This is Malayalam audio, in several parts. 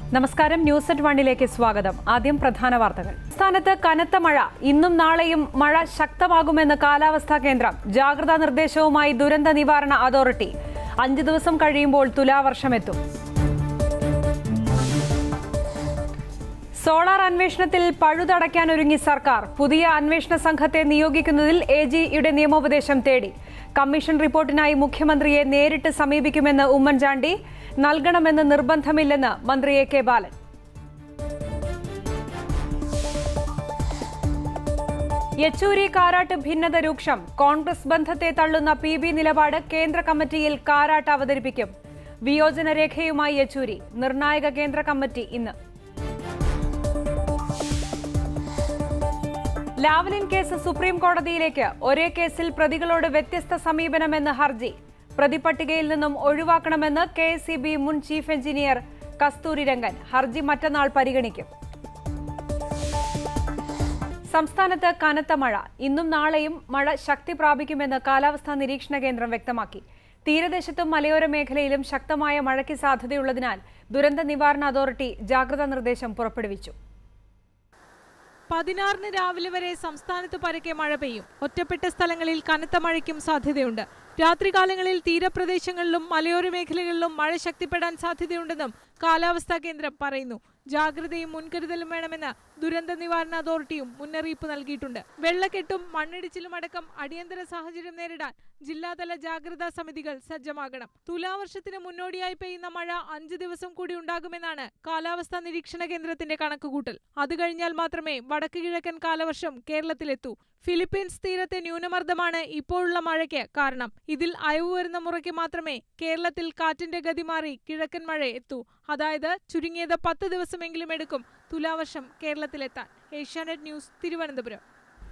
നമസ്കാരം ന്യൂസ് അറ്റ് വണ്ണിലേക്ക് സ്വാഗതം ആദ്യം പ്രധാന വാർത്തകൾ സംസ്ഥാനത്ത് കനത്ത മഴ ഇന്നും നാളെയും മഴ ശക്തമാകുമെന്ന് കാലാവസ്ഥാ കേന്ദ്രം ജാഗ്രതാ നിർദ്ദേശവുമായി ദുരന്ത നിവാരണ അതോറിറ്റി അഞ്ച് ദിവസം കഴിയുമ്പോൾ തുലാവർഷമെത്തും സോളാർ അന്വേഷണത്തിൽ പഴുതടയ്ക്കാൻ ഒരുങ്ങി സർക്കാർ പുതിയ അന്വേഷണ സംഘത്തെ നിയോഗിക്കുന്നതിൽ എ ജിയുടെ നിയമോപദേശം തേടി കമ്മീഷൻ റിപ്പോർട്ടിനായി മുഖ്യമന്ത്രിയെ നേരിട്ട് സമീപിക്കുമെന്ന് ഉമ്മൻചാണ്ടി നൽകണമെന്ന് നിർബന്ധമില്ലെന്ന് മന്ത്രി എ കെ ബാലൻ യെച്ചൂരി കാരാട്ട് ഭിന്നത രൂക്ഷം കോൺഗ്രസ് ബന്ധത്തെ തള്ളുന്ന പി ബി നിലപാട് കേന്ദ്ര കമ്മിറ്റിയിൽ കാരാട്ട് അവതരിപ്പിക്കും വിയോജന രേഖയുമായി യെച്ചൂരി നിർണായക കേന്ദ്ര കമ്മിറ്റി ഇന്ന് ലാവ്ലിൻ കേസ് സുപ്രീം കോടതിയിലേക്ക് ഒരേ കേസിൽ പ്രതികളോട് വ്യത്യസ്ത സമീപനമെന്ന് ഹർജി പ്രതിപട്ടികയിൽ നിന്നും ഒഴിവാക്കണമെന്ന് കെ എസ് മുൻ ചീഫ് എഞ്ചിനീയർ കസ്തൂരി രംഗൻ ഹർജി മറ്റന്നാൾ പരിഗണിക്കും സംസ്ഥാനത്ത് കനത്ത മഴ ഇന്നും നാളെയും മഴ ശക്തി പ്രാപിക്കുമെന്ന് കാലാവസ്ഥാ നിരീക്ഷണ കേന്ദ്രം വ്യക്തമാക്കി തീരദേശത്തും മലയോര മേഖലയിലും ശക്തമായ മഴയ്ക്ക് സാധ്യതയുള്ളതിനാൽ ദുരന്ത നിവാരണ അതോറിറ്റി ജാഗ്രതാ നിർദ്ദേശം പുറപ്പെടുവിച്ചു പതിനാറിന് രാവിലെ വരെ സംസ്ഥാനത്ത് പരക്കെ മഴ പെയ്യും ഒറ്റപ്പെട്ട സ്ഥലങ്ങളിൽ കനത്ത മഴയ്ക്കും സാധ്യതയുണ്ട് രാത്രികാലങ്ങളിൽ തീരപ്രദേശങ്ങളിലും മലയോര മേഖലകളിലും മഴ ശക്തിപ്പെടാൻ സാധ്യതയുണ്ടെന്നും കാലാവസ്ഥാ കേന്ദ്രം പറയുന്നു ജാഗ്രതയും മുൻകരുതലും വേണമെന്ന് ദുരന്ത നിവാരണ അതോറിറ്റിയും മുന്നറിയിപ്പ് നൽകിയിട്ടുണ്ട് വെള്ളക്കെട്ടും മണ്ണിടിച്ചിലും അടക്കം അടിയന്തര സാഹചര്യം നേരിടാൻ ജില്ലാതല ജാഗ്രതാ സമിതികൾ സജ്ജമാകണം തുലാവർഷത്തിന് മുന്നോടിയായി പെയ്യുന്ന മഴ അഞ്ച് ദിവസം കൂടി ഉണ്ടാകുമെന്നാണ് കാലാവസ്ഥാ നിരീക്ഷണ കേന്ദ്രത്തിന്റെ കണക്കുകൂട്ടൽ അത് കഴിഞ്ഞാൽ മാത്രമേ വടക്ക് കിഴക്കൻ കാലവർഷം കേരളത്തിലെത്തൂ ഫിലിപ്പീൻസ് തീരത്തെ ന്യൂനമർദ്ദമാണ് ഇപ്പോഴുള്ള മഴയ്ക്ക് കാരണം ഇതിൽ അയവ് വരുന്ന മുറയ്ക്ക് മാത്രമേ കേരളത്തിൽ കാറ്റിന്റെ ഗതി മാറി കിഴക്കൻ മഴ എത്തൂ അതായത് ചുരുങ്ങിയത് പത്ത് ദിവസമെങ്കിലും എടുക്കും തുലാവർഷം കേരളത്തിലെത്താൻ ഏഷ്യാനെറ്റ് ന്യൂസ് തിരുവനന്തപുരം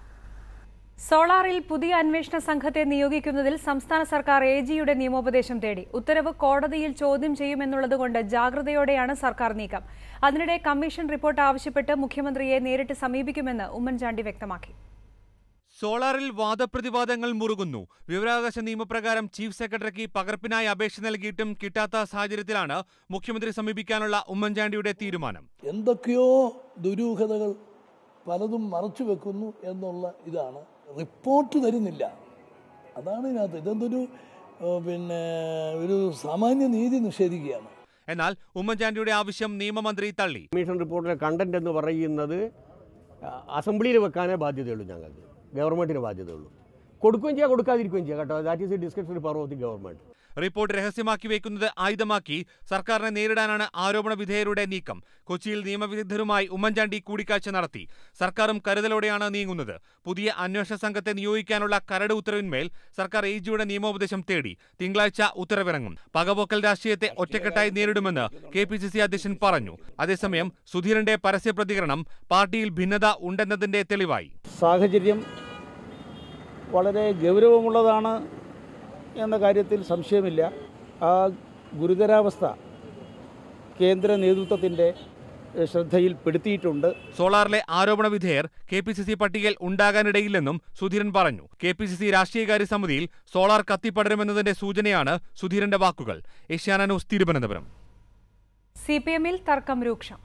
സോളാറിൽ പുതിയ അന്വേഷണ സംഘത്തെ നിയോഗിക്കുന്നതിൽ സംസ്ഥാന സർക്കാർ എ ജിയുടെ നിയമോപദേശം തേടി ഉത്തരവ് കോടതിയിൽ ചോദ്യം ചെയ്യുമെന്നുള്ളതുകൊണ്ട് ജാഗ്രതയോടെയാണ് സർക്കാർ നീക്കം അതിനിടെ കമ്മീഷൻ റിപ്പോർട്ട് ആവശ്യപ്പെട്ട് മുഖ്യമന്ത്രിയെ നേരിട്ട് സമീപിക്കുമെന്ന് ഉമ്മൻചാണ്ടി വ്യക്തമാക്കി സോളാറിൽ വാദപ്രതിവാദങ്ങൾ മുറുകുന്നു വിവരാവകാശ നിയമപ്രകാരം ചീഫ് സെക്രട്ടറിക്ക് പകർപ്പിനായി അപേക്ഷ നൽകിയിട്ടും കിട്ടാത്ത സാഹചര്യത്തിലാണ് മുഖ്യമന്ത്രി സമീപിക്കാനുള്ള ഉമ്മൻചാണ്ടിയുടെ തീരുമാനം എന്തൊക്കെയോ ദുരൂഹതകൾ പലതും മറച്ചു വെക്കുന്നു എന്നുള്ള ഇതാണ് റിപ്പോർട്ട് തരുന്നില്ല അതാണ് ഇതിനകത്ത് ഇതെന്തൊരു ഏഹ്, പിന്നെ ഒരു സാമാന്യ നീതി നിഷേധിക്കുകയാണ് എന്നാൽ ഉമ്മൻചാണ്ടിയുടെ ആവശ്യം നിയമമന്ത്രി തള്ളി കമ്മീഷൻ റിപ്പോർട്ടിലെ കണ്ടന്റ് എന്ന് പറയുന്നത് ആ, അസംബ്ലിയിൽ വെക്കാനേ ബാധ്യതയുള്ളൂ ഞങ്ങൾക്ക് ഗവൺമെൻറ്റിന് ബാധ്യതയുള്ളൂ കൊടുക്കുകയും ചെയ്യാം കൊടുക്കാതിരിക്കുകയും ചെയ്യാം കേട്ടോ that is a discussion power of the government report രഹസ്യമാക്കി വെക്കുന്നത് ആയുധമാക്കി സർക്കാരിനെ നേരിടാനാണ് ആരോപണ വിധേയരുടെ നീക്കം കൊച്ചിയിൽ നിയമവിദഗ്ധരുമായി ഉമ്മൻചാണ്ടി കൂടിക്കാഴ്ച നടത്തി സർക്കാരും കരുതലോടെയാണ് നീങ്ങുന്നത് പുതിയ അന്വേഷണ സംഘത്തെ നിയോഗിക്കാനുള്ള കരട് ഉത്തരവിന്മേൽ സർക്കാർ എ ജിയുടെ നിയമോപദേശം തേടി തിങ്കളാഴ്ച ഉത്തരവിറങ്ങും പകപോക്കൽ രാഷ്ട്രീയത്തെ ഒറ്റക്കെട്ടായി നേരിടുമെന്ന് കെ പി സി സി അധ്യക്ഷൻ പറഞ്ഞു അതേസമയം സുധീരന്റെ പരസ്യ പ്രതികരണം പാർട്ടിയിൽ ഭിന്നത ഉണ്ടെന്നതിന്റെ തെളിവായി സാഹചര്യം വളരെ ഗൗരവമുള്ളതാണ് എന്ന കാര്യത്തിൽ സംശയമില്ല ആ ഗുരുതരാവസ്ഥ കേന്ദ്ര നേതൃത്വത്തിൻ്റെ ശ്രദ്ധയിൽപ്പെടുത്തിയിട്ടുണ്ട് സോളാറിലെ ആരോപണ വിധേയർ കെ പി സി സി പട്ടികയിൽ ഉണ്ടാകാനിടയില്ലെന്നും സുധീരൻ പറഞ്ഞു കെ പി സി സി രാഷ്ട്രീയകാര്യ സമിതിയിൽ സോളാർ കത്തിപ്പടരുമെന്നതിന്റെ സൂചനയാണ് സുധീരന്റെ വാക്കുകൾ Asianet news Thiruvananthapuram C P എമ്മിൽ തർക്കം രൂക്ഷം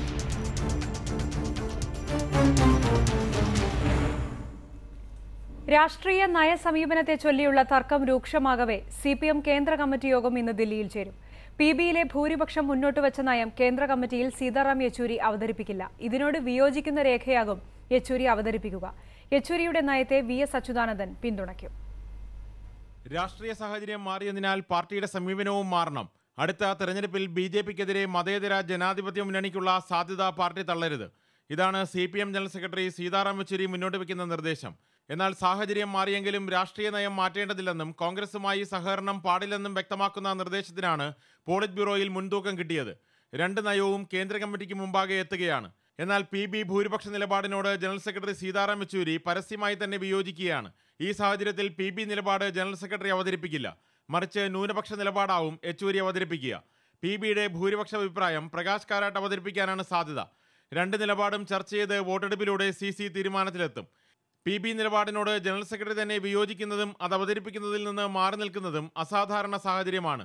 രാഷ്ട്രീയ നയസമീപനത്തെ ചൊല്ലിയുള്ള തർക്കം രൂക്ഷമാകവെ സി പി എം കേന്ദ്ര കമ്മിറ്റി യോഗം ഇന്ന് ദില്ലിയിൽ ചേരും പി ബിയിലെ ഭൂരിപക്ഷം മുന്നോട്ട് വെച്ച നയം കേന്ദ്ര കമ്മിറ്റിയിൽ സീതാറാം യെച്ചൂരി അവതരിപ്പിക്കില്ല ഇതിനോട് വിയോജിക്കുന്ന രേഖയാകും യെച്ചൂരി അവതരിപ്പിക്കുക യെച്ചൂരിയുടെ നയത്തെ വി എസ് അച്യുതാനന്ദൻ പിന്തുണയ്ക്കും രാഷ്ട്രീയ സാഹചര്യം മാറിയതിനാൽ പാർട്ടിയുടെ സമീപനവും മാറണം അടുത്ത തെരഞ്ഞെടുപ്പിൽ ബി ജെ പിക്കെതിരെ മതേതര ജനാധിപത്യ മുന്നണിക്കുള്ള സാധ്യത പാർട്ടി തള്ളരുത് ഇതാണ് C P M general secretary Sitaram Yechury മുന്നോട്ട് വയ്ക്കുന്ന നിർദ്ദേശം എന്നാൽ സാഹചര്യം മാറിയെങ്കിലും രാഷ്ട്രീയ നയം മാറ്റേണ്ടതില്ലെന്നും കോൺഗ്രസുമായി സഹകരണം പാടില്ലെന്നും വ്യക്തമാക്കുന്ന നിർദ്ദേശത്തിനാണ് പോളിറ്റ് ബ്യൂറോയിൽ മുൻതൂക്കം കിട്ടിയത് രണ്ട് നയവും കേന്ദ്ര കമ്മിറ്റിക്ക് മുമ്പാകെ എത്തുകയാണ് എന്നാൽ പി ബി ഭൂരിപക്ഷ നിലപാടിനോട് ജനറൽ സെക്രട്ടറി സീതാറാം യെച്ചൂരി പരസ്യമായി തന്നെ വിയോജിക്കുകയാണ് ഈ സാഹചര്യത്തിൽ പി ബി നിലപാട് ജനറൽ സെക്രട്ടറി അവതരിപ്പിക്കില്ല മറിച്ച് ന്യൂനപക്ഷ നിലപാടാവും യെച്ചൂരി അവതരിപ്പിക്കുക പി ബിയുടെ ഭൂരിപക്ഷ അഭിപ്രായം പ്രകാശ് കാരാട്ട് അവതരിപ്പിക്കാനാണ് സാധ്യത രണ്ട് നിലപാടും ചർച്ച ചെയ്ത് വോട്ടെടുപ്പിലൂടെ സി സി തീരുമാനത്തിലെത്തും പി ബി നിലപാടിനോട് ജനറൽ സെക്രട്ടറി തന്നെ വിയോജിക്കുന്നതും അത് അവതരിപ്പിക്കുന്നതിൽ നിന്ന് മാറി നിൽക്കുന്നതും അസാധാരണ സാഹചര്യമാണ്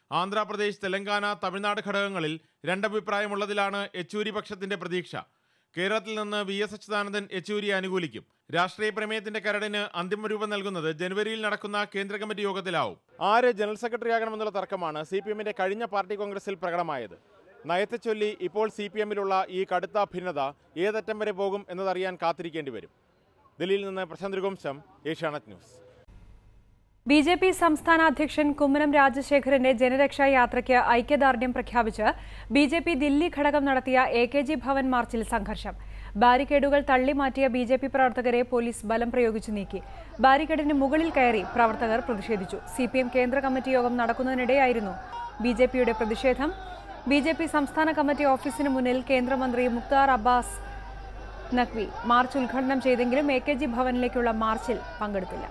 ആന്ധ്രാപ്രദേശ് തെലങ്കാന തമിഴ്നാട് ഘടകങ്ങളിൽ രണ്ടഭിപ്രായമുള്ളതിലാണ് യെച്ചൂരി പക്ഷത്തിന്റെ പ്രതീക്ഷ കേരളത്തിൽ നിന്ന് വി എസ് അച്യുതാനന്ദൻ യെച്ചൂരിയെ അനുകൂലിക്കും രാഷ്ട്രീയ പ്രമേയത്തിന്റെ കരടിന് അന്തിമ രൂപം നൽകുന്നത് ജനുവരിയിൽ നടക്കുന്ന കേന്ദ്ര കമ്മിറ്റി യോഗത്തിലാവും ആര് ജനറൽ സെക്രട്ടറി ആകണമെന്നുള്ള തർക്കമാണ് സി പി എമ്മിന്റെ കഴിഞ്ഞ പാർട്ടി കോൺഗ്രസിൽ പ്രകടമായത് നയത്തെ ചൊല്ലി ഇപ്പോൾ സി പി എമ്മിലുള്ള ഈ കടുത്ത ഭിന്നത ഏതറ്റം വരെ പോകും എന്നതറിയാൻ കാത്തിരിക്കേണ്ടി വരും ദില്ലിയിൽ നിന്ന് Prashanth Raghuvamsam Asianet news B J P സംസ്ഥാന അധ്യക്ഷൻ കുമ്മനം രാജശേഖരന്റെ ജനരക്ഷാ യാത്രയ്ക്ക് ഐക്യദാർഢ്യം പ്രഖ്യാപിച്ച് ബി ജെ പി ദില്ലി ഘടകം നടത്തിയ എ കെ ജി ഭവൻ മാർച്ചിൽ സംഘർഷം ബാരിക്കേഡുകൾ തള്ളിമാറ്റിയ ബി ജെ പി പ്രവർത്തകരെ പോലീസ് ബലം പ്രയോഗിച്ചു നീക്കി ബാരിക്കേഡിന് മുകളിൽ കയറി പ്രവർത്തകർ പ്രതിഷേധിച്ചു സി പി എം കേന്ദ്ര കമ്മിറ്റി യോഗം നടക്കുന്നതിനിടെയായിരുന്നു ബി ജെ പിയുടെ പ്രതിഷേധം ബി ജെ പി സംസ്ഥാന കമ്മിറ്റി ഓഫീസിന് മുന്നിൽ കേന്ദ്രമന്ത്രി മുക്താർ അബ്ബാസ് നഖ്വി മാർച്ച് ഉദ്ഘാടനം ചെയ്തെങ്കിലും എ കെ ജി ഭവനിലേക്കുള്ള മാർച്ചിൽ പങ്കെടുത്തില്ല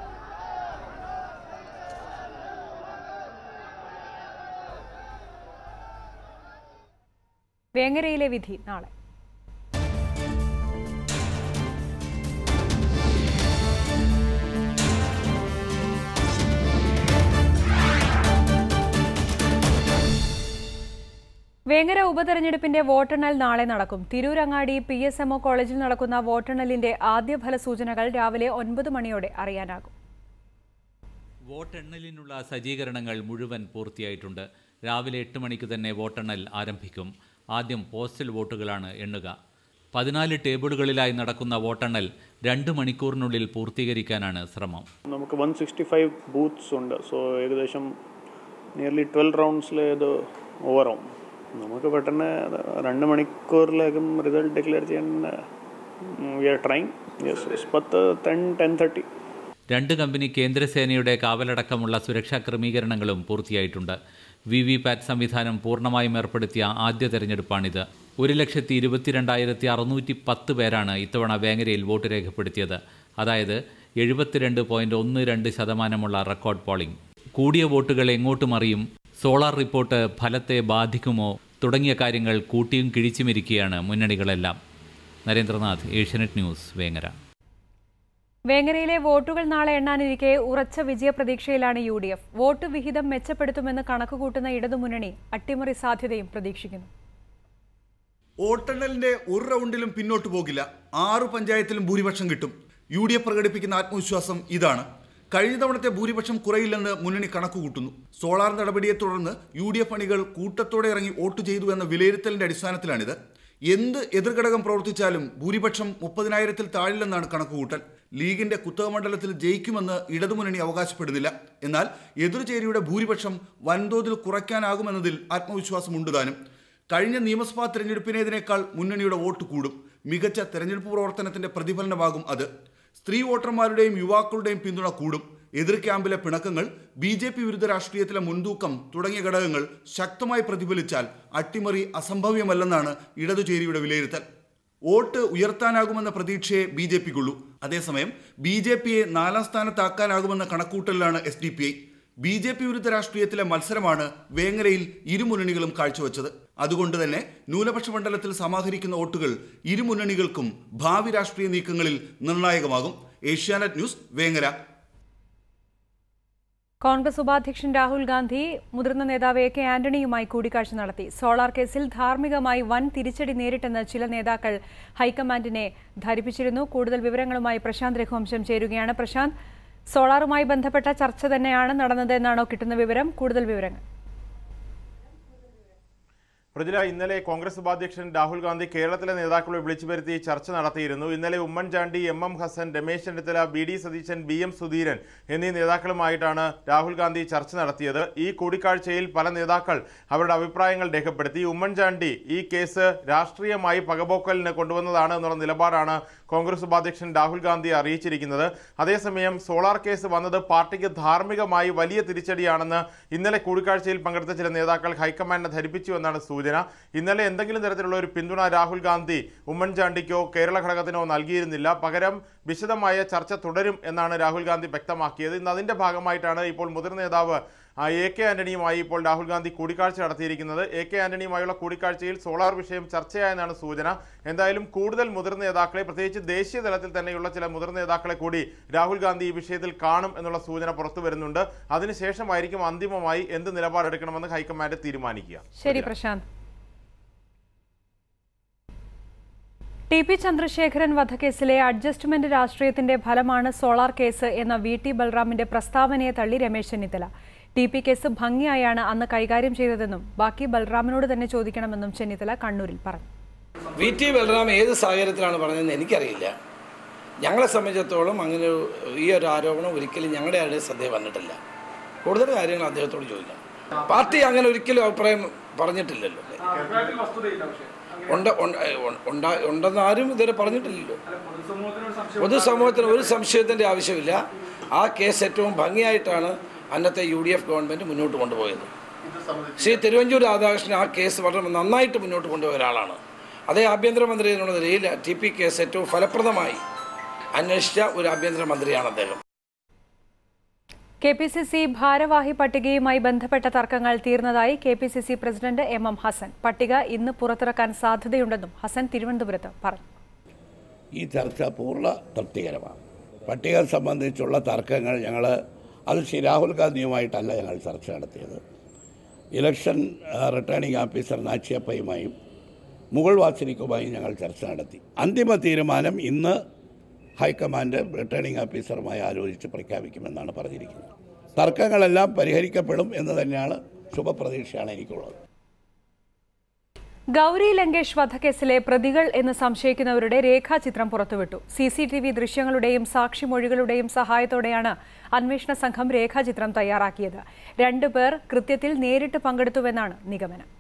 വേങ്ങരയിലെ വിധി നാളെ വേങ്ങര ഉപതെരഞ്ഞെടുപ്പിന്റെ വോട്ടെണ്ണൽ നാളെ നടക്കും തിരൂരങ്ങാടി പി എസ് എംഒ കോളേജിൽ നടക്കുന്ന വോട്ടെണ്ണലിന്റെ ആദ്യ ഫലസൂചനകൾ രാവിലെ ഒൻപത് മണിയോടെ അറിയാനാകും വോട്ടെണ്ണലിനുള്ള സജ്ജീകരണങ്ങൾ മുഴുവൻ പൂർത്തിയായിട്ടുണ്ട് രാവിലെ എട്ട് മണിക്ക് തന്നെ വോട്ടെണ്ണൽ ആരംഭിക്കും ആദ്യം പോസ്റ്റൽ വോട്ടുകളാണ് എണ്ണുക പതിനാല് ടേബിളുകളിലായി നടക്കുന്ന വോട്ടെണ്ണൽ രണ്ട് മണിക്കൂറിനുള്ളിൽ പൂർത്തീകരിക്കാനാണ് ശ്രമം നമുക്ക് വൺ സിക്സ്റ്റി ഫൈവ് ബൂത്ത്സ് ഉണ്ട് സോ ഏകദേശം നിയർലി ട്വൽവ് റൗണ്ട്സിൽ ഇത് ഓവറാവും നമുക്ക് പെട്ടെന്ന് രണ്ട് മണിക്കൂറിലേക്കും റിസൾട്ട് ഡിക്ലെയർ ചെയ്യാൻ വി ആർ ട്രൈങ് യെസ് പത്ത് ടെൻ ടെൻ തേർട്ടി രണ്ട് കമ്പനി കേന്ദ്രസേനയുടെ കാവലടക്കമുള്ള സുരക്ഷാ ക്രമീകരണങ്ങളും പൂർത്തിയായിട്ടുണ്ട് വി വി പാറ്റ് സംവിധാനം പൂർണ്ണമായും ഏർപ്പെടുത്തിയ ആദ്യ തെരഞ്ഞെടുപ്പാണിത് ഒരു ലക്ഷത്തി ഇരുപത്തിരണ്ടായിരത്തി അറുന്നൂറ്റി പത്ത് പേരാണ് ഇത്തവണ വേങ്ങരയിൽ വോട്ട് രേഖപ്പെടുത്തിയത് അതായത് എഴുപത്തിരണ്ട് പോയിന്റ് ഒന്ന് രണ്ട് ശതമാനമുള്ള റെക്കോർഡ് പോളിംഗ് കൂടിയ വോട്ടുകൾ എങ്ങോട്ട് മറിയും സോളാർ റിപ്പോർട്ട് ഫലത്തെ ബാധിക്കുമോ തുടങ്ങിയ കാര്യങ്ങൾ കൂട്ടിയും കിഴിച്ചുമിരിക്കുകയാണ് മുന്നണികളെല്ലാം നരേന്ദ്രനാഥ് ഏഷ്യാനെറ്റ് ന്യൂസ് വേങ്ങര വേങ്ങരയിലെ വോട്ടുകൾ നാളെ എണ്ണാനിരിക്കെ ഉറച്ച വിജയപ്രതീക്ഷയിലാണ് യു ഡി എഫ് വോട്ട് വിഹിതം മെച്ചപ്പെടുത്തുമെന്ന് കണക്കുകൂട്ടുന്ന ഇടതുമുന്നണി അട്ടിമറി സാധ്യതയും പ്രതീക്ഷിക്കുന്നു വോട്ടെണ്ണലിന്റെ ഒരു റൗണ്ടിലും പിന്നോട്ട് പോകില്ല ആറു പഞ്ചായത്തിലും ഭൂരിപക്ഷം കിട്ടും യു ഡി എഫ് പ്രകടിപ്പിക്കുന്ന ആത്മവിശ്വാസം ഇതാണ് കഴിഞ്ഞ തവണത്തെ ഭൂരിപക്ഷം കുറയില്ലെന്ന് മുന്നണി കണക്കുകൂട്ടുന്നു സോളാർ നടപടിയെ തുടർന്ന് യു ഡി എഫ് അണികൾ കൂട്ടത്തോടെ ഇറങ്ങി വോട്ട് ചെയ്തു എന്ന വിലയിരുത്തലിന്റെ അടിസ്ഥാനത്തിലാണിത് എന്ത് എതിർഘടകം പ്രവർത്തിച്ചാലും ഭൂരിപക്ഷം മുപ്പതിനായിരത്തിൽ താഴില്ലെന്നാണ് കണക്കുകൂട്ടൽ ലീഗിന്റെ കുത്തക മണ്ഡലത്തിൽ ജയിക്കുമെന്ന് ഇടതുമുന്നണി അവകാശപ്പെടുന്നില്ല എന്നാൽ എതിർചേരിയുടെ ഭൂരിപക്ഷം വൻതോതിൽ കുറയ്ക്കാനാകുമെന്നതിൽ ആത്മവിശ്വാസമുണ്ട് താനും കഴിഞ്ഞ നിയമസഭാ തെരഞ്ഞെടുപ്പിനേതിനേക്കാൾ മുന്നണിയുടെ വോട്ട് കൂടും മികച്ച തെരഞ്ഞെടുപ്പ് പ്രവർത്തനത്തിന്റെ പ്രതിഫലനമാകും അത് സ്ത്രീ വോട്ടർമാരുടെയും യുവാക്കളുടെയും പിന്തുണ കൂടും എതിർ ക്യാമ്പിലെ പിണക്കങ്ങൾ ബി ജെ പി വിരുദ്ധ രാഷ്ട്രീയത്തിലെ മുൻതൂക്കം തുടങ്ങിയ ഘടകങ്ങൾ ശക്തമായി പ്രതിഫലിച്ചാൽ അട്ടിമറി അസംഭവ്യമല്ലെന്നാണ് ഇടതുചേരിയുടെ വിലയിരുത്തൽ വോട്ട് ഉയർത്താനാകുമെന്ന പ്രതീക്ഷയെ ബി ജെ പിക്കുള്ളൂ അതേസമയം ബി ജെ പിയെ നാലാം സ്ഥാനത്താക്കാനാകുമെന്ന കണക്കൂട്ടലിലാണ് S D P I B J P വിരുദ്ധ രാഷ്ട്രീയത്തിലെ മത്സരമാണ് വേങ്ങരയിൽ ഇരുമുന്നണികളും കാഴ്ചവെച്ചത് അതുകൊണ്ട് തന്നെ ന്യൂനപക്ഷ മണ്ഡലത്തിൽ സമാഹരിക്കുന്ന വോട്ടുകൾ ഇരുമുന്നണികൾക്കും ഭാവി രാഷ്ട്രീയ നീക്കങ്ങളിൽ നിർണായകമാകും ഏഷ്യാനെറ്റ് ന്യൂസ് വേങ്ങര കോൺഗ്രസ് ഉപാധ്യക്ഷൻ രാഹുൽ ഗാന്ധി മുതിർന്ന നേതാവ് എ കെ ആന്റണിയുമായി കൂടിക്കാഴ്ച നടത്തി സോളാർ കേസിൽ ധാർമ്മികമായി വൻ തിരിച്ചടി നേരിട്ടെന്ന് ചില നേതാക്കൾ ഹൈക്കമാൻഡിനെ ധരിപ്പിച്ചിരുന്നു കൂടുതൽ വിവരങ്ങളുമായി പ്രശാന്ത് രഘുവംശം ചേരുകയാണ് പ്രശാന്ത് സോളാറുമായി ബന്ധപ്പെട്ട ചർച്ച തന്നെയാണ് നടന്നത് എന്നാണോ കിട്ടുന്ന വിവരം കൂടുതൽ വിവരങ്ങൾ പ്രജില ഇന്നലെ കോൺഗ്രസ് ഉപാധ്യക്ഷൻ രാഹുൽ ഗാന്ധി കേരളത്തിലെ നേതാക്കളെ വിളിച്ചു വരുത്തി ചർച്ച നടത്തിയിരുന്നു ഇന്നലെ Oommen Chandy M M Hassan Ramesh Chennithala B D Satheesan B M Sudheeran എന്നീ നേതാക്കളുമായിട്ടാണ് രാഹുൽ ഗാന്ധി ചർച്ച നടത്തിയത് ഈ കൂടിക്കാഴ്ചയിൽ പല നേതാക്കൾ അവരുടെ അഭിപ്രായങ്ങൾ രേഖപ്പെടുത്തി ഉമ്മൻചാണ്ടി ഈ കേസ് രാഷ്ട്രീയമായി പകപോക്കലിന് കൊണ്ടുവന്നതാണ് എന്നുള്ള നിലപാടാണ് കോൺഗ്രസ് ഉപാധ്യക്ഷൻ രാഹുൽ ഗാന്ധി അറിയിച്ചിരിക്കുന്നത് അതേസമയം സോളാർ കേസ് വന്നത് പാർട്ടിക്ക് ധാർമ്മികമായി വലിയ തിരിച്ചടിയാണെന്ന് ഇന്നലെ കൂടിക്കാഴ്ചയിൽ പങ്കെടുത്ത ചില നേതാക്കൾ ഹൈക്കമാൻഡിനെ ധരിപ്പിച്ചു എന്നാണ് സൂചന ഇന്നലെ എന്തെങ്കിലും തരത്തിലുള്ള ഒരു പിന്തുണ രാഹുൽ ഗാന്ധി ഉമ്മൻചാണ്ടിക്കോ കേരള ഘടകത്തിനോ നൽകിയിരുന്നില്ല പകരം വിശദമായ ചർച്ച തുടരും എന്നാണ് രാഹുൽ ഗാന്ധി വ്യക്തമാക്കിയത് ഇന്ന് അതിന്റെ ഭാഗമായിട്ടാണ് ഇപ്പോൾ മുതിർന്ന നേതാവ് ആ, എ കെ ആന്റണിയുമായി ഇപ്പോൾ രാഹുൽ ഗാന്ധി കൂടിക്കാഴ്ച നടത്തിയിരിക്കുന്നത് എ കെ ആന്റണിയുമായുള്ള കൂടിക്കാഴ്ചയിൽ സോളാർ വിഷയം ചർച്ചയായെന്നാണ് സൂചന എന്തായാലും കൂടുതൽ മുതിർന്ന നേതാക്കളെ പ്രത്യേകിച്ച് ദേശീയ തലത്തിൽ തന്നെയുള്ള ചില മുതിർന്ന നേതാക്കളെ കൂടി രാഹുൽ ഗാന്ധി ഈ വിഷയത്തിൽ കാണും എന്നുള്ള സൂചന പുറത്തു വരുന്നുണ്ട് അതിനുശേഷമായിരിക്കും അന്തിമമായി എന്ത് നിലപാടെടുക്കണമെന്ന് ഹൈക്കമാൻഡ് തീരുമാനിക്കുക ശരി പ്രശാന്ത് ടി പി ചന്ദ്രശേഖരൻ വധക്കേസിലെ അഡ്ജസ്റ്റ്മെന്റ് രാഷ്ട്രീയത്തിന്റെ ഫലമാണ് സോളാർ കേസ് എന്ന വി ടി ബൽറാമിന്റെ പ്രസ്താവനയെ തള്ളി Ramesh Chennithala T P case ഭംഗിയായാണ് അന്ന് കൈകാര്യം ചെയ്തതെന്നും ബാക്കി ബൽറാമിനോട് തന്നെ ചോദിക്കണമെന്നും ചെന്നിത്തല കണ്ണൂരിൽ പറഞ്ഞു വി ടി ബലറാം ഏത് സാഹചര്യത്തിലാണ് പറഞ്ഞതെന്ന് എനിക്കറിയില്ല ഞങ്ങളെ സംബന്ധിച്ചിടത്തോളം അങ്ങനെ ഒരു ഈ ഒരു ആരോപണം ഒരിക്കലും ഞങ്ങളുടെ ആരുടെയും ശ്രദ്ധയിൽ വന്നിട്ടില്ല കൂടുതൽ കാര്യങ്ങൾ അദ്ദേഹത്തോട് ചോദിക്കാം പാർട്ടി അങ്ങനെ ഒരിക്കലും അഭിപ്രായം പറഞ്ഞിട്ടില്ലല്ലോ ഉണ്ട് ഉണ്ട്- ഉണ്ട- ഉണ്ടാ- ഉണ്ടെന്ന് ആരും ഇതുവരെ പറഞ്ഞിട്ടില്ലല്ലോ പൊതുസമൂഹത്തിന് ഒരു സംശയത്തിൻ്റെ ആവശ്യമില്ല ആ കേസ് ഏറ്റവും ഭംഗിയായിട്ടാണ് അന്നത്തെ യു ഡി എഫ് ഗവൺമെൻറ് മുന്നോട്ട് കൊണ്ടുപോയത് ശ്രീ തിരുവഞ്ചൂർ രാധാകൃഷ്ണൻ ആ കേസ് വളരെ നന്നായിട്ട് മുന്നോട്ട് കൊണ്ടുപോയ ഒരാളാണ് അതേ ആഭ്യന്തരമന്ത്രി എന്നുള്ള നിലയിൽ ടി പി കേസ് ഏറ്റവും ഫലപ്രദമായി അന്വേഷിച്ച ഒരു ആഭ്യന്തരമന്ത്രിയാണ് അദ്ദേഹം കെ പി സി സി ഭാരവാഹി പട്ടികയുമായി ബന്ധപ്പെട്ട തർക്കങ്ങൾ തീർന്നതായി K P C C president M M Hassan പട്ടിക ഇന്ന് പുറത്തിറക്കാൻ സാധ്യതയുണ്ടെന്നും ഹസൻ തിരുവനന്തപുരത്ത് പറഞ്ഞു ഈ ചർച്ച പൂർണ്ണ തൃപ്തികരമാണ് പട്ടിക സംബന്ധിച്ചുള്ള തർക്കങ്ങൾ ഞങ്ങൾ അത് ശ്രീ രാഹുൽ ഗാന്ധിയുമായിട്ടല്ല ഞങ്ങൾ ചർച്ച നടത്തിയത് ഇലക്ഷൻ ആ, റിട്ടേണിംഗ് ഓഫീസർ നാച്ചിയപ്പയുമായും മുഗൾ വാസനിക്കുമായും ഞങ്ങൾ ചർച്ച നടത്തി അന്തിമ തീരുമാനം ഇന്ന് ഹൈക്കമാൻഡ് റിട്ടേണിംഗ് ഓഫീസറുമായി ആലോചിച്ച് പ്രഖ്യാപിക്കുമെന്നാണ് പറഞ്ഞിരിക്കുന്നത് തർക്കങ്ങളെല്ലാം പരിഹരിക്കപ്പെടും എന്ന് തന്നെയാണ് ശുഭപ്രതീക്ഷയാണ് എനിക്കുള്ളത് ഗൗരി ലങ്കേഷ് വധക്കേസിലെ പ്രതികൾ എന്ന് സംശയിക്കുന്നവരുടെ രേഖാചിത്രം പുറത്തുവിട്ടു സി സി ടി വി ദൃശ്യങ്ങളുടെയും സാക്ഷിമൊഴികളുടെയും സഹായത്തോടെയാണ് അന്വേഷണ സംഘം രേഖാചിത്രം തയ്യാറാക്കിയത് രണ്ടുപേർ കൃത്യത്തിൽ നേരിട്ട് പങ്കെടുത്തുവെന്നാണ് നിഗമനം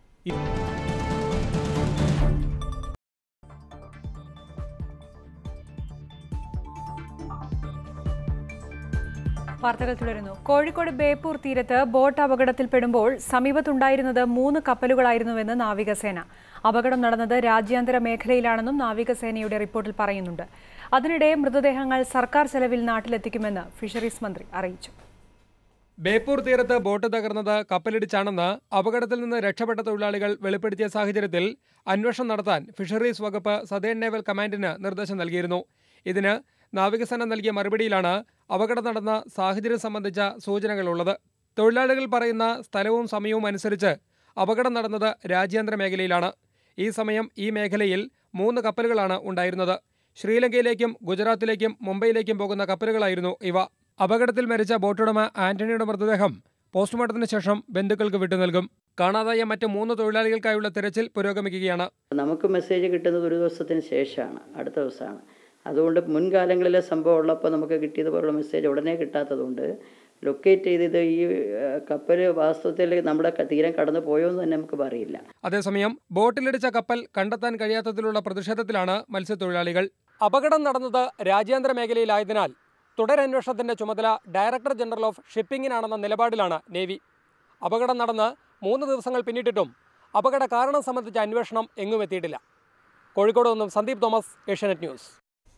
വാർത്തകൾ തുടരുന്നു കോഴിക്കോട് ബേപ്പൂർ തീരത്ത് ബോട്ട് അപകടത്തിൽപ്പെടുമ്പോൾ സമീപത്തുണ്ടായിരുന്നത് മൂന്ന് കപ്പലുകളായിരുന്നുവെന്ന് നാവികസേന അപകടം നടന്നത് രാജ്യാന്തര മേഖലയിലാണെന്നും നാവികസേനയുടെ റിപ്പോർട്ടിൽ പറയുന്നുണ്ട് അതിനിടെ മൃതദേഹങ്ങൾ സർക്കാർ ചെലവിൽ നാട്ടിലെത്തിക്കുമെന്ന് ഫിഷറീസ് മന്ത്രി അറിയിച്ചു ബേപ്പൂർ തീരത്ത് ബോട്ട് തകർന്നത് കപ്പലിടിച്ചാണെന്ന് അപകടത്തിൽ നിന്ന് രക്ഷപ്പെട്ട തൊഴിലാളികൾ വെളിപ്പെടുത്തിയ സാഹചര്യത്തിൽ അന്വേഷണം നടത്താൻ ഫിഷറീസ് വകുപ്പ് സതേൺ നേവൽ കമാൻഡിന് നിർദ്ദേശം നൽകിയിരുന്നു ഇതിന് നാവികസേന നൽകിയ മറുപടിയിലാണ് അപകടം നടന്ന സാഹചര്യം സംബന്ധിച്ച സൂചനകളുള്ളത് തൊഴിലാളികൾ പറയുന്ന സ്ഥലവും സമയവും അനുസരിച്ച് അപകടം നടന്നത് രാജ്യാന്തര മേഖലയിലാണ് ഈ സമയം ഈ മേഖലയിൽ മൂന്ന് കപ്പലുകളാണ് ഉണ്ടായിരുന്നത് ശ്രീലങ്കയിലേക്കും ഗുജറാത്തിലേക്കും മുംബൈയിലേക്കും പോകുന്ന കപ്പലുകളായിരുന്നു ഇവ അപകടത്തിൽ മരിച്ച ബോട്ടുടമ ആന്റണിയുടെ മൃതദേഹം പോസ്റ്റ്മോർട്ടത്തിന് ശേഷം ബന്ധുക്കൾക്ക് വിട്ടു നൽകും കാണാതായ മറ്റ് മൂന്ന് തൊഴിലാളികൾക്കായുള്ള തിരച്ചിൽ പുരോഗമിക്കുകയാണ് നമുക്ക് മെസ്സേജ് കിട്ടുന്നത് ഒരു ദിവസത്തിന് ശേഷമാണ് അടുത്ത ദിവസമാണ് അതുകൊണ്ട് മുൻകാലങ്ങളിലെ സംഭവം ഉള്ളപ്പോൾ നമുക്ക് കിട്ടിയതുപോലുള്ള മെസ്സേജ് ഉടനെ കിട്ടാത്തതുകൊണ്ട് ലൊക്കേറ്റ് ചെയ്തത് ഈ കപ്പൽ വാസ്തവത്തിൽ നമ്മുടെ ക- തീരം കടന്നു പോയോ എന്ന് തന്നെ നമുക്ക് അറിയില്ല അതേസമയം ബോട്ടിലിടിച്ച കപ്പൽ കണ്ടെത്താൻ കഴിയാത്തതിലുള്ള പ്രതിഷേധത്തിലാണ് മത്സ്യത്തൊഴിലാളികൾ അപകടം നടന്നത് രാജ്യാന്തര മേഖലയിലായതിനാൽ തുടരന്വേഷണത്തിന്റെ ചുമതല ഡയറക്ടർ ജനറൽ ഓഫ് ഷിപ്പിംഗിനാണെന്ന നിലപാടിലാണ് നേവി അപകടം നടന്ന് മൂന്ന് ദിവസങ്ങൾ പിന്നിട്ടിട്ടും അപകട കാരണം സംബന്ധിച്ച അന്വേഷണം എങ്ങും എത്തിയിട്ടില്ല കോഴിക്കോട് നിന്നും സന്ദീപ് തോമസ് ഏഷ്യാനെറ്റ് ന്യൂസ്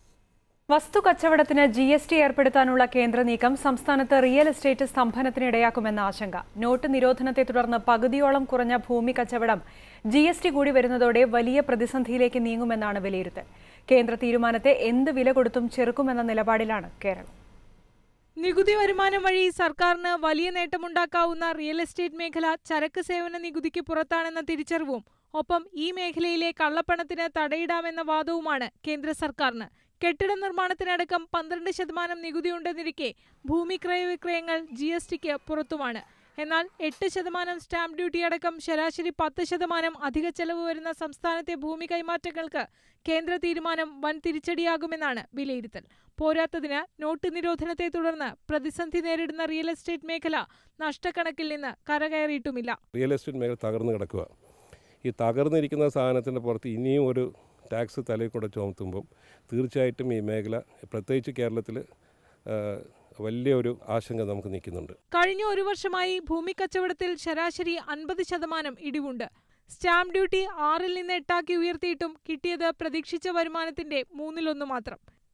വസ്തു കച്ചവടത്തിന് ജി എസ് ടി ഏർപ്പെടുത്താനുള്ള കേന്ദ്ര നീക്കം സംസ്ഥാനത്ത് റിയൽ എസ്റ്റേറ്റ് സ്തംഭനത്തിനിടയാക്കുമെന്ന ആശങ്ക നോട്ട് നിരോധനത്തെ തുടർന്ന് പകുതിയോളം കുറഞ്ഞ ഭൂമി കച്ചവടം ജി എസ് ടി കൂടി വരുന്നതോടെ വലിയ പ്രതിസന്ധിയിലേക്ക് നീങ്ങുമെന്നാണ് വിലയിരുത്തൽ കേന്ദ്ര തീരുമാനത്തെ എന്ത് വില കൊടുത്തും ചെറുക്കുമെന്ന നിലപാടിലാണ് കേരളം നികുതി വരുമാനം വഴി സർക്കാരിന് വലിയ നേട്ടമുണ്ടാക്കാവുന്ന റിയൽ എസ്റ്റേറ്റ് മേഖല ചരക്ക് സേവന നികുതിക്ക് പുറത്താണെന്ന തിരിച്ചറിവും ഒപ്പം ഈ മേഖലയിലെ കള്ളപ്പണത്തിന് തടയിടാമെന്ന വാദവുമാണ് കേന്ദ്ര സർക്കാരിന് കെട്ടിട നിർമ്മാണത്തിനടക്കം പന്ത്രണ്ട് ശതമാനം നികുതിയുണ്ടെന്നിരിക്കെ ഭൂമി ക്രയവിക്രയങ്ങൾ ജി എസ് ടിക്ക് പുറത്തുമാണ് എന്നാൽ എട്ട് ശതമാനം സ്റ്റാമ്പ് ഡ്യൂട്ടി അടക്കം ശരാശരി പത്ത് ശതമാനം അധിക ചെലവ് വരുന്ന സംസ്ഥാനത്തെ ഭൂമി കൈമാറ്റങ്ങൾക്ക് കേന്ദ്ര തീരുമാനം വൻ തിരിച്ചടിയാകുമെന്നാണ് വിലയിരുത്തൽ പോരാത്തതിന് നോട്ട് നിരോധനത്തെ തുടർന്ന് പ്രതിസന്ധി നേരിടുന്ന റിയൽ എസ്റ്റേറ്റ് മേഖല നഷ്ടക്കണക്കിൽ നിന്ന് കരകയറിയിട്ടുമില്ല റിയൽ എസ്റ്റേറ്റ് മേഖല തകർന്നു കിടക്കുക ഈ തകർന്നിരിക്കുന്ന സാധനത്തിൻ്റെ പുറത്ത് ഇനിയും ഒരു ടാക്സ് തലയിൽ കൂടെ ചുമത്തുമ്പം തീർച്ചയായിട്ടും ഈ മേഖല പ്രത്യേകിച്ച് കേരളത്തിൽ വലിയൊരു ആശങ്ക നമുക്ക് നിൽക്കുന്നുണ്ട് കഴിഞ്ഞ ഒരു വർഷമായി ഭൂമി കച്ചവടത്തിൽ ശരാശരി അൻപത് ശതമാനം ഇടിവുണ്ട് സ്റ്റാമ്പ് ഡ്യൂട്ടി ആറിൽ നിന്ന് എട്ടാക്കി ഉയർത്തിയിട്ടും കിട്ടിയത് പ്രതീക്ഷിച്ച വരുമാനത്തിന്റെ മൂന്നിലൊന്ന് മാത്രം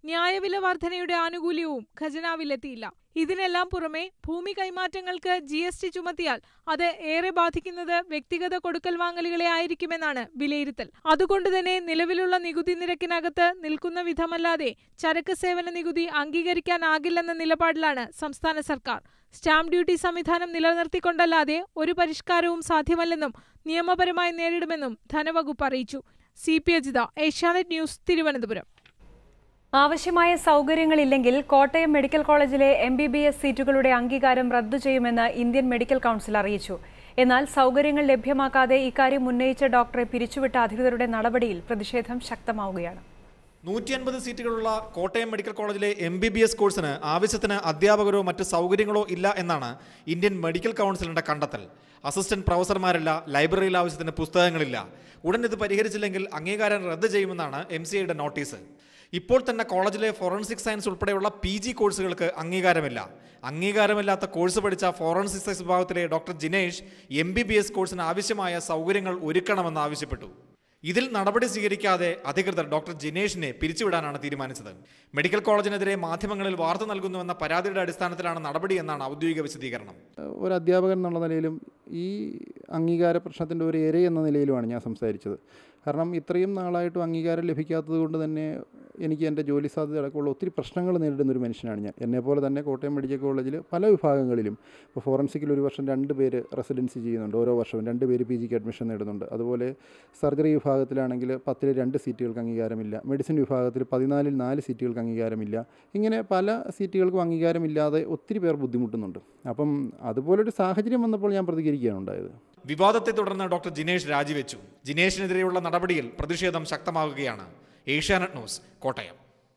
ന്യായവില വർധനയുടെ ആനുകൂല്യവും ഖജനാവിലെത്തിയില്ല ഇതിനെല്ലാം പുറമെ ഭൂമി കൈമാറ്റങ്ങൾക്ക് ജി എസ് ടി ചുമത്തിയാൽ അത് ഏറെ ബാധിക്കുന്നത് വ്യക്തിഗത കൊടുക്കൽ വാങ്ങലുകളെ ആയിരിക്കുമെന്നാണ് വിലയിരുത്തൽ അതുകൊണ്ട് തന്നെ നിലവിലുള്ള നികുതി നിരക്കിനകത്ത് നിൽക്കുന്ന വിധമല്ലാതെ ചരക്ക് സേവന നികുതി അംഗീകരിക്കാനാകില്ലെന്ന നിലപാടിലാണ് സംസ്ഥാന സർക്കാർ സ്റ്റാമ്പ് ഡ്യൂട്ടി സംവിധാനം നിലനിർത്തിക്കൊണ്ടല്ലാതെ ഒരു പരിഷ്കാരവും സാധ്യമല്ലെന്നും നിയമപരമായി നേരിടുമെന്നും ധനവകുപ്പ് അറിയിച്ചു C P Ajitha Asianet news Thiruvananthapuram ആവശ്യമായ സൗകര്യങ്ങളില്ലെങ്കിൽ കോട്ടയം മെഡിക്കൽ കോളേജിലെ എം ബി ബി എസ് സീറ്റുകളുടെ അംഗീകാരം റദ്ദു ചെയ്യുമെന്ന് ഇന്ത്യൻ മെഡിക്കൽ കൗൺസിൽ അറിയിച്ചു എന്നാൽ സൗകര്യങ്ങൾ ലഭ്യമാക്കാതെ ഇക്കാര്യം ഉന്നയിച്ച ഡോക്ടറെ പിരിച്ചുവിട്ട അധികൃതരുടെ നടപടിയിൽ പ്രതിഷേധം ശക്തമാവുകയാണ് നൂറ്റി അൻപത് സീറ്റുകളുള്ള കോട്ടയം മെഡിക്കൽ കോളേജിലെ എം ബി ബി എസ് കോഴ്സിന് ആവശ്യത്തിന് അധ്യാപകരോ മറ്റ് സൗകര്യങ്ങളോ ഇല്ല എന്നാണ് ഇന്ത്യൻ മെഡിക്കൽ കൗൺസിലിന്റെ കണ്ടെത്തൽ അസിസ്റ്റന്റ് പ്രൊഫസർമാരില്ല ലൈബ്രറിയിൽ ആവശ്യത്തിന് പുസ്തകങ്ങളില്ല ഉടൻ ഇത് പരിഹരിച്ചില്ലെങ്കിൽ അംഗീകാരം റദ്ദ് ചെയ്യുമെന്നാണ് എം സി ഐയുടെ നോട്ടീസ് ഇപ്പോൾ തന്നെ കോളേജിലെ ഫോറൻസിക് സയൻസ് ഉൾപ്പെടെയുള്ള പി ജി കോഴ്സുകൾക്ക് അംഗീകാരമില്ല അംഗീകാരമില്ലാത്ത കോഴ്സ് പഠിച്ച ഫോറൻസിക് സയൻസ് വിഭാഗത്തിലെ doctor Jinesh M B B S കോഴ്സിന് ആവശ്യമായ സൗകര്യങ്ങൾ ഒരുക്കണമെന്ന് ആവശ്യപ്പെട്ടു ഇതിൽ നടപടി സ്വീകരിക്കാതെ അധികൃതർ ഡോക്ടർ ജിനേഷിനെ പിരിച്ചുവിടാനാണ് തീരുമാനിച്ചത് മെഡിക്കൽ കോളേജിനെതിരെ മാധ്യമങ്ങളിൽ വാർത്ത നൽകുന്നുവെന്ന പരാതിയുടെ അടിസ്ഥാനത്തിലാണ് നടപടി എന്നാണ് ഔദ്യോഗിക വിശദീകരണം ഒരു അധ്യാപകൻ എന്നുള്ള നിലയിലും ഈ അംഗീകാര പ്രശ്നത്തിൻ്റെ ഒരു ഇര എന്ന നിലയിലുമാണ് ഞാൻ സംസാരിച്ചത് കാരണം ഇത്രയും നാളായിട്ടും അംഗീകാരം ലഭിക്കാത്തത് കൊണ്ട് തന്നെ എനിക്ക് എൻ്റെ ജോലി സാധ്യത അടക്കമുള്ള ഒത്തിരി പ്രശ്നങ്ങൾ നേരിടുന്ന ഒരു മനുഷ്യനാണ് ഞാൻ എന്നെപ്പോലെ തന്നെ കോട്ടയം മെഡിക്കൽ കോളേജിൽ പല വിഭാഗങ്ങളിലും ഇപ്പോൾ ഫോറൻസിക്കിൽ ഒരു വർഷം രണ്ട് പേര് റെസിഡൻസി ചെയ്യുന്നുണ്ട് ഓരോ വർഷവും രണ്ട് പേര് പി ജിക്ക് അഡ്മിഷൻ നേടുന്നുണ്ട് അതുപോലെ സർജറി വിഭാഗത്തിലാണെങ്കിൽ പത്തിൽ രണ്ട് സീറ്റുകൾക്ക് അംഗീകാരമില്ല മെഡിസിൻ വിഭാഗത്തിൽ പതിനാലിൽ നാല് സീറ്റുകൾക്ക് അംഗീകാരമില്ല ഇങ്ങനെ പല സീറ്റുകൾക്കും അംഗീകാരമില്ലാതെ ഒത്തിരി പേർ ബുദ്ധിമുട്ടുന്നുണ്ട് അപ്പം അതുപോലൊരു സാഹചര്യം വന്നപ്പോൾ ഞാൻ പ്രതികരിക്കുകയാണ് ഉണ്ടായത് വിവാദത്തെ തുടർന്ന് ഡോക്ടർ ജിനേഷ് രാജിവെച്ചു ജിനേഷിനെതിരെയുള്ള നടപടിയിൽ പ്രതിഷേധം ശക്തമാകുകയാണ് ഏഷ്യാനെറ്റ് ന്യൂസ് കോട്ടയം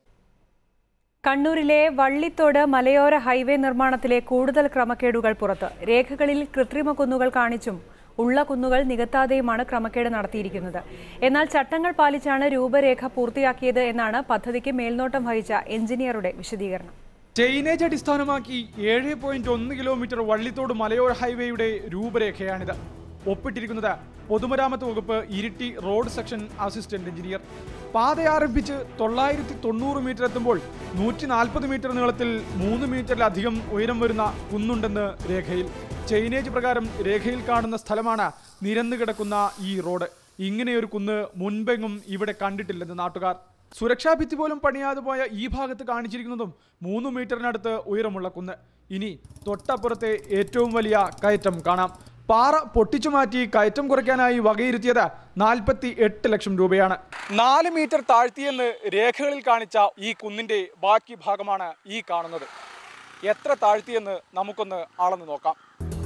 കണ്ണൂരിലെ വള്ളിത്തോട് മലയോര ഹൈവേ നിർമ്മാണത്തിലെ കൂടുതൽ ക്രമക്കേടുകൾ പുറത്ത് രേഖകളിൽ കൃത്രിമ കുന്നുകൾ കാണിച്ചും ഉള്ള കുന്നുകൾ നികത്താതെയുമാണ് ക്രമക്കേട് നടത്തിയിരിക്കുന്നത് എന്നാൽ ചട്ടങ്ങൾ പാലിച്ചാണ് രൂപരേഖ പൂർത്തിയാക്കിയത് എന്നാണ് പദ്ധതിക്ക് മേൽനോട്ടം വഹിച്ച എഞ്ചിനീയറുടെ വിശദീകരണം ചെയിനേജ് അടിസ്ഥാനമാക്കി ഏഴ് പോയിന്റ് ഒന്ന് കിലോമീറ്റർ വള്ളിത്തോട് മലയോര ഹൈവേയുടെ രൂപരേഖയാണിത് ഒപ്പിട്ടിരിക്കുന്നത് പൊതുമരാമത്ത് വകുപ്പ് Iritty road section assistant engineer പാത ആരംഭിച്ച് തൊള്ളായിരത്തി തൊണ്ണൂറ് മീറ്റർ എത്തുമ്പോൾ നൂറ്റി നാൽപ്പത് മീറ്റർ നീളത്തിൽ മൂന്ന് മീറ്ററിലധികം ഉയരം വരുന്ന കുന്നുണ്ടെന്ന് രേഖയിൽ ചെയിനേജ് പ്രകാരം രേഖയിൽ കാണുന്ന സ്ഥലമാണ് നിരന്നു കിടക്കുന്ന ഈ റോഡ് ഇങ്ങനെയൊരു കുന്ന് മുൻപെങ്ങും ഇവിടെ കണ്ടിട്ടില്ലെന്ന് നാട്ടുകാർ സുരക്ഷാ ഭിത്തി പോലും പണിയാതെ പോയ ഈ ഭാഗത്ത് കാണിച്ചിരിക്കുന്നതും മൂന്ന് മീറ്ററിനടുത്ത് ഉയരമുള്ള കുന്ന് ഇനി തൊട്ടപ്പുറത്തെ ഏറ്റവും വലിയ കയറ്റം കാണാം പാറ പൊട്ടിച്ചു മാറ്റി കയറ്റം കുറയ്ക്കാനായി വകയിരുത്തിയത് നാൽപ്പത്തി എട്ട് ലക്ഷം രൂപയാണ് നാല് മീറ്റർ താഴ്ത്തിയെന്ന് രേഖകളിൽ കാണിച്ച ഈ കുന്നിന്റെ ബാക്കി ഭാഗമാണ് ഈ കാണുന്നത് എത്ര താഴ്ത്തിയെന്ന് നമുക്കൊന്ന് അളന്നു നോക്കാം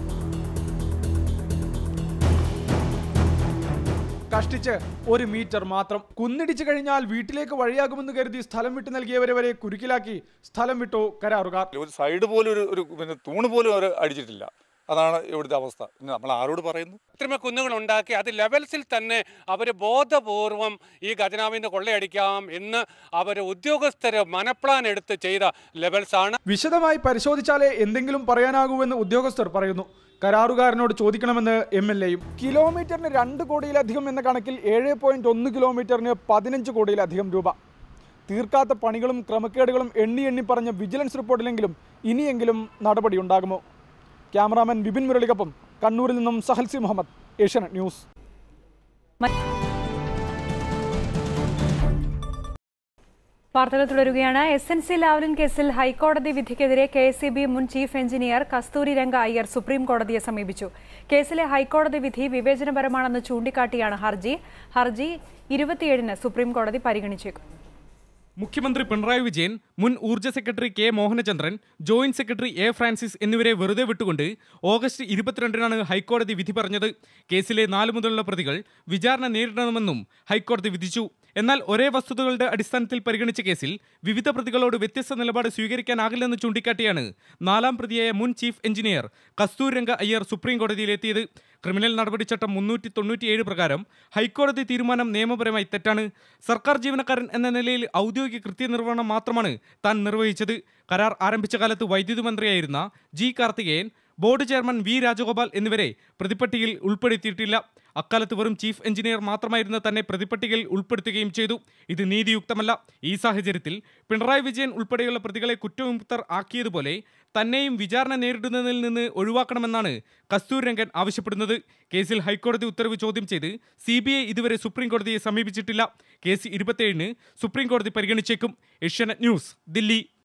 കഷ്ടിച്ച് ഒരു മീറ്റർ മാത്രം കുന്നിടിച്ചു കഴിഞ്ഞാൽ വീട്ടിലേക്ക് വഴിയാകുമെന്ന് കരുതി സ്ഥലം വിട്ടു നൽകിയവരെ വരെ കുരുക്കിലാക്കി സ്ഥലം വിട്ടു കരാറുകാർ ഒരു സൈഡ് പോലും ഒരു ഒരു പിന്നെ തൂണ് പോലും അവർ അടിച്ചിട്ടില്ല അതാണ് ഇവിടുത്തെ അവസ്ഥ പിന്നെ നമ്മൾ ആരോട് പറയുന്നു കൃത്രിമ കുന്നുകൾ ഉണ്ടാക്കി അത് ലെവൽസിൽ തന്നെ അവർ ബോധപൂർവം ഈ ഖജനാവിന്ന് കൊള്ളയടിക്കാം എന്ന് അവർ ഉദ്യോഗസ്ഥർ മനപ്ലാൻ എടുത്ത് ചെയ്ത ലെവൽസ് ആണ് വിശദമായി പരിശോധിച്ചാലേ എന്തെങ്കിലും പറയാനാകൂവെന്ന് ഉദ്യോഗസ്ഥർ പറയുന്നു കരാറുകാരനോട് ചോദിക്കണമെന്ന് എം എൽ എയും കിലോമീറ്ററിന് രണ്ട് കോടിയിലധികം എന്ന കണക്കിൽ ഏഴ് പോയിന്റ് ഒന്ന് കിലോമീറ്ററിന് പതിനഞ്ച് കോടിയിലധികം രൂപ തീർക്കാത്ത പണികളും ക്രമക്കേടുകളും എണ്ണി എണ്ണി പറഞ്ഞ വിജിലൻസ് റിപ്പോർട്ടിലെങ്കിലും ഇനിയെങ്കിലും നടപടി ഉണ്ടാകുമോ ക്യാമറാമാൻ ബിപിൻ മുരളിക്കൊപ്പം കണ്ണൂരിൽ നിന്നും സഹൽസി മുഹമ്മദ് ഏഷ്യാനെറ്റ് ന്യൂസ് വാർത്തകൾ തുടരുകയാണ് എസ് എൻ സി ലാവ്ലിൻ കേസിൽ ഹൈക്കോടതി വിധിക്കെതിരെ കെ എസ് സി ബി മുൻ chief engineer Kasturi Ranga Iyer supreme കോടതിയെ സമീപിച്ചു കേസിലെ ഹൈക്കോടതി വിധി വിവേചനപരമാണെന്ന് ചൂണ്ടിക്കാട്ടിയാണ് ഹർജി ഹർജി ഇരുപത്തിയേഴിന് സുപ്രീം കോടതി പരിഗണിച്ചേക്കും മുഖ്യമന്ത്രി പിണറായി വിജയൻ മുൻ ഊർജ്ജ secretary K Mohanachandran joint secretary A Francis എന്നിവരെ വെറുതെ വിട്ടുകൊണ്ട് ഓഗസ്റ്റ് ഇരുപത്തിരണ്ടിനാണ് ഹൈക്കോടതി വിധി പറഞ്ഞത് കേസിലെ നാല് മുതലുള്ള പ്രതികൾ വിചാരണ നേരിടണമെന്നും ഹൈക്കോടതി വിധിച്ചു എന്നാൽ ഒരേ വസ്തുതകളുടെ അടിസ്ഥാനത്തിൽ പരിഗണിച്ച കേസിൽ വിവിധ പ്രതികളോട് വ്യത്യസ്ത നിലപാട് സ്വീകരിക്കാനാകില്ലെന്ന് ചൂണ്ടിക്കാട്ടിയാണ് നാലാം പ്രതിയായ മുൻ chief engineer Kasturanga Iyer supreme കോടതിയിലെത്തിയത് ക്രിമിനൽ നടപടിച്ചട്ടം മുന്നൂറ്റി തൊണ്ണൂറ്റിയേഴ് പ്രകാരം ഹൈക്കോടതി തീരുമാനം നിയമപരമായി തെറ്റാണ് സർക്കാർ ജീവനക്കാരൻ എന്ന നിലയിൽ ഔദ്യോഗിക കൃത്യനിർവഹണം മാത്രമാണ് താൻ നിർവഹിച്ചത് കരാർ ആരംഭിച്ച കാലത്ത് വൈദ്യുതി മന്ത്രിയായിരുന്ന G Karthikeyan board chairman V Rajagopal എന്നിവരെ പ്രതിപ്പട്ടികയിൽ ഉൾപ്പെടുത്തിയിട്ടില്ല അക്കാലത്ത് വെറും ചീഫ് എഞ്ചിനീയർ മാത്രമായിരുന്ന തന്നെ പ്രതിപ്പട്ടികയിൽ ഉൾപ്പെടുത്തുകയും ചെയ്തു ഇത് നീതിയുക്തമല്ല ഈ സാഹചര്യത്തിൽ പിണറായി വിജയൻ ഉൾപ്പെടെയുള്ള പ്രതികളെ കുറ്റവിമുക്തർ ആക്കിയതുപോലെ തന്നെയും വിചാരണ നേരിടുന്നതിൽ നിന്ന് ഒഴിവാക്കണമെന്നാണ് കസ്തൂരിരംഗൻ ആവശ്യപ്പെടുന്നത് കേസിൽ ഹൈക്കോടതി ഉത്തരവ് ചോദ്യം ചെയ്ത് സി ഇതുവരെ സുപ്രീം കോടതിയെ സമീപിച്ചിട്ടില്ല കേസ് ഇരുപത്തിയേഴിന് സുപ്രീം കോടതി പരിഗണിച്ചേക്കും ഏഷ്യാനെറ്റ് ന്യൂസ് ദില്ലി